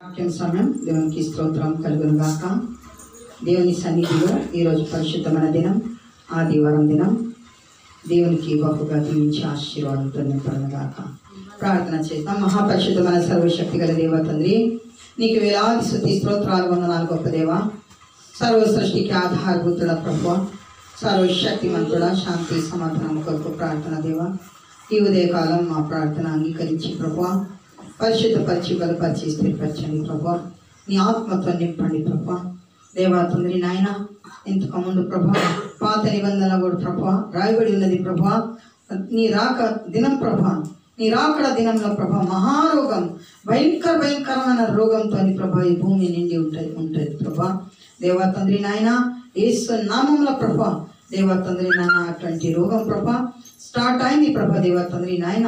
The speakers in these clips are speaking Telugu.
వాక్యం సమయం దేవునికి స్తోత్రం కలుగును గాక దేవుని సన్నిధిలో ఈరోజు పరిశుద్ధమైన దినం ఆదివారం దినం దేవునికి గొప్పగా దీవించి ఆశీర్వాదంతో నింపడను గాక ప్రార్థన చేద్దాం మహాపరిశుద్ధమైన సర్వశక్తి గల దేవ తండ్రి నీకు వేలాది శుద్ధి స్తోత్రాలు వందనాలు గొప్ప దేవ సర్వ సృష్టికి ఆధారభూతుడ ప్రభు సర్వశక్తిమంతుడ శాంతి సమాధానం కొరకు ప్రార్థన దేవ ఈ ఉదయకాలం మా ప్రార్థన అంగీకరించి ప్రభు పరిశుద్ధపరిచి బలపరిచి స్థిరపరచండి ప్రభా నీ ఆత్మతో నింపండి ప్రభా దేవా తండ్రి నాయన ఇంతకు ముందు ప్రభా పాత నిబంధనలు కూడా ప్రభా రాయబడి ఉన్నది ప్రభా నీ రాక దినం ప్రభా నీ రాకడ దినంలో ప్రభా మహారోగం భయంకర భయంకరమైన రోగంతో ప్రభా ఈ భూమి నిండి ఉంటుంది ఉంటుంది ప్రభా దేవా తండ్రి నాయన యేసు నామంలో ప్రభా దేవా తండ్రి నాయన అటువంటి రోగం ప్రభా స్టార్ట్ అయింది ప్రభా దేవా తండ్రి నాయన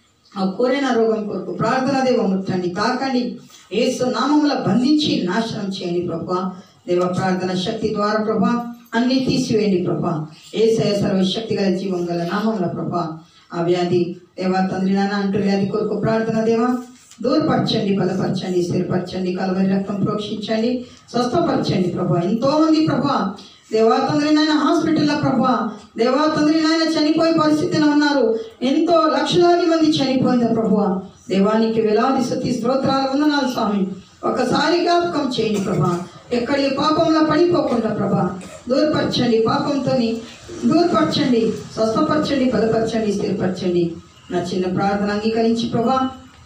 ఆ కోరిన రోగం కొరకు ప్రార్థన దేవ ముట్టండి తాకండి ఏసు నామముల బంధించి నాశనం చేయండి ప్రభా దేవ ప్రార్థన శక్తి ద్వారా ప్రభా అన్ని తీసివేయండి ప్రభా ఏసయ సర్వ శక్తి గల జీవం గల నామముల ప్రభా ఆ వ్యాధి దేవా తండ్రి నాన్న అంటూ వ్యాధి కొరకు ప్రార్థన దేవా దూరపరచండి బలపరచండి స్థిరపరచండి కలవరి రక్తం ప్రోక్షించండి స్వస్థపరచండి ప్రభా ఎంతో మంది ప్రభా దేవా తండ్రి నాయన హాస్పిటల్లో ప్రభా దేవా తండ్రి నాయన చనిపోయే పరిస్థితిలో ఉన్నారు ఎంతో లక్షలాది మంది చనిపోయింది ప్రభా దేవానికి వేలాది సతీ స్తోత్రాలు వందనాలు స్వామి ఒకసారి జ్ఞాపకం చేయండి ప్రభా ఎక్కడి పాపంలో పడిపోకుండా ప్రభా దూరపరచండి పాపంతోని దూరపరచండి స్వస్థపరచండి బలపరచండి స్థిరపరచండి నా చిన్న ప్రార్థన అంగీకరించి ప్రభా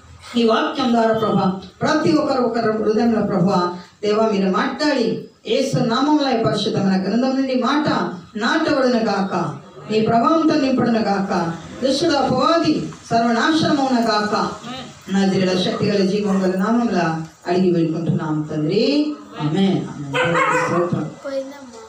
ఈ వాక్యం ద్వారా ప్రభా ప్రతి ఒక్కరు ఒకరు హృదయంలో ప్రభా దేవా మీరు మాట్లాడి ఏసు నామంలో ఈ పరిశుద్ధమైన గ్రంథం నుండి మాట నాటబడిన గాక నీ ప్రభావంతో నింపడిన గాక దుష్టుడు అపవాది సర్వనాశనమున గాక నా జిల్లా శక్తి గల జీవం గల నామంలో అడిగి వెళ్ళుకుంటున్నాం తండ్రి ఆమె స్తోత్రం పోయిందమ్మా